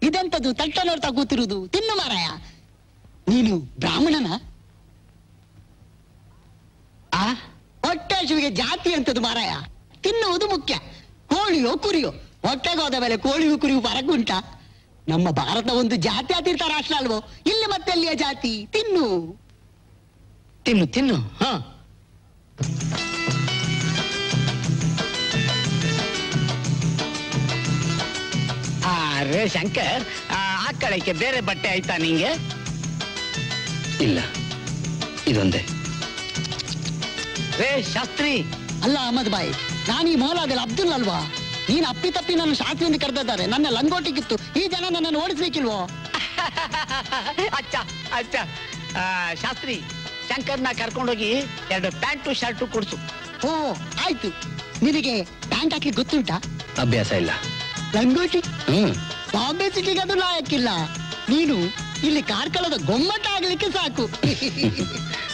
ಇದೆಂತದು ತಟ್ಟ ನೋಡ್ತಾ ಕೂತಿರುವುದು ತಿನ್ನು ಮಾರಾಯ ನೀನು ಬ್ರಾಹ್ಮಣನ ಆ ಹೊಟ್ಟೆ ಹಸಿವಿಗೆ ಜಾತಿ ಅಂತದ್ದು ಮಾರಾಯ ತಿನ್ನುವುದು ಮುಖ್ಯ ಕೋಳಿಯೋ ಕುರಿಯೋ ಹೊಟ್ಟೆಗೆ ಹೋದ ಮೇಲೆ ಕೋಳಿಯು ಕುರಿಯು ಪರಗುಂಟ ನಮ್ಮ ಭಾರತ ಒಂದು ಜಾತ್ಯತೀತ ರಾಷ್ಟ್ರ ಅಲ್ವೋ ಇಲ್ಲಿ ಮತ್ತೆ ಅಲ್ಲಿಯ ಜಾತಿ ತಿನ್ನು ತಿನ್ನು ತಿನ್ನು ಹ ಆ ರೇ ಶಂಕರ್ ಆ ಆಕಳಕ್ಕೆ ಬೇರೆ ಬಟ್ಟೆ ಆಯ್ತಾ ನಿಂಗೆ ಇಲ್ಲ ಇದೊಂದೇ ರೇ ಶಾಸ್ತ್ರಿ ಅಲ್ಲ ಅಹಮದ್ ಬಾಯ್ ನಾನು ಈ ಮೌಲಾದಲ್ಲಿ ಅಬ್ದುಲ್ ಅಲ್ವಾ ನೀನು ಅಪ್ಪಿ ತಪ್ಪಿ ನನ್ನ ಶಾಸ್ತ್ರಿ ಎಂದು ಕರೆದಿದ್ದಾರೆ ನನ್ನ ಲಂಗೋಟಿಗಿತ್ತು ಈ ಜನ ನನ್ನನ್ನು ಓಡಿಸ್ಬೇಕಿಲ್ವೋ ಅಚ್ಚ ಅಚ್ಚ ಆ, ಶಾಸ್ತ್ರಿ ಶಂಕರ್ನ ಕರ್ಕೊಂಡೋಗಿ ಎರಡು ಪ್ಯಾಂಟು ಶರ್ಟು ಕೊಡ್ಸು ಓ ಆಯ್ತು ನಿನಗೆ ಪ್ಯಾಂಟ್ ಹಾಕಿ ಗೊತ್ತುಂಟಾ ಅಭ್ಯಾಸ ಇಲ್ಲ ಲಂಗೋಟಿ ಹ್ಮ್ ಬಾಂಬೆ ಸಿಟಿಗೆ ಅದು ಲಾಯಕ್ಕಿಲ್ಲ ನೀನು ಇಲ್ಲಿ ಕಾರ್ಕಳದ ಗೊಮ್ಮಟ ಆಗ್ಲಿಕ್ಕೆ ಸಾಕು